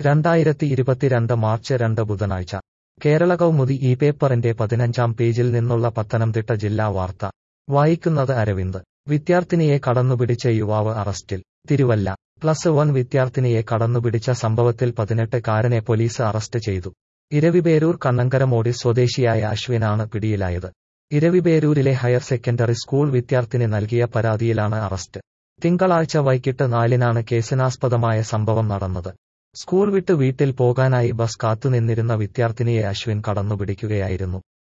രണ്ടായിരത്തി ഇരുപത്തിരണ്ട് മാർച്ച് രണ്ട് ബുധനാഴ്ച കേരള കൗമുദി ഈ പേപ്പറിന്റെ പതിനഞ്ചാം പേജിൽ നിന്നുള്ള പത്തനംതിട്ട ജില്ലാ വാർത്ത വായിക്കുന്നത് അരവിന്ദ് വിദ്യാർത്ഥിനിയെ കടന്നുപിടിച്ച യുവാവ് അറസ്റ്റിൽ തിരുവല്ല പ്ലസ് വൺ വിദ്യാർത്ഥിനിയെ കടന്നുപിടിച്ച സംഭവത്തിൽ പതിനെട്ട് കാരനെ പോലീസ് അറസ്റ്റ് ചെയ്തു ഇരവിപേരൂർ കണ്ണങ്കരമോടി സ്വദേശിയായ അശ്വിനാണ് പിടിയിലായത് ഇരവിപേരൂരിലെ ഹയർ സെക്കൻഡറി സ്കൂൾ വിദ്യാർത്ഥിനി നൽകിയ പരാതിയിലാണ് അറസ്റ്റ് തിങ്കളാഴ്ച വൈകിട്ട് നാലിനാണ് കേസിനാസ്പദമായ സംഭവം നടന്നത് സ്കൂൾ വിട്ട് വീട്ടിൽ പോകാനായി ബസ് കാത്തുനിന്നിരുന്ന വിദ്യാർത്ഥിനിയെ അശ്വിൻ കടന്നുപിടിക്കുകയായിരുന്നു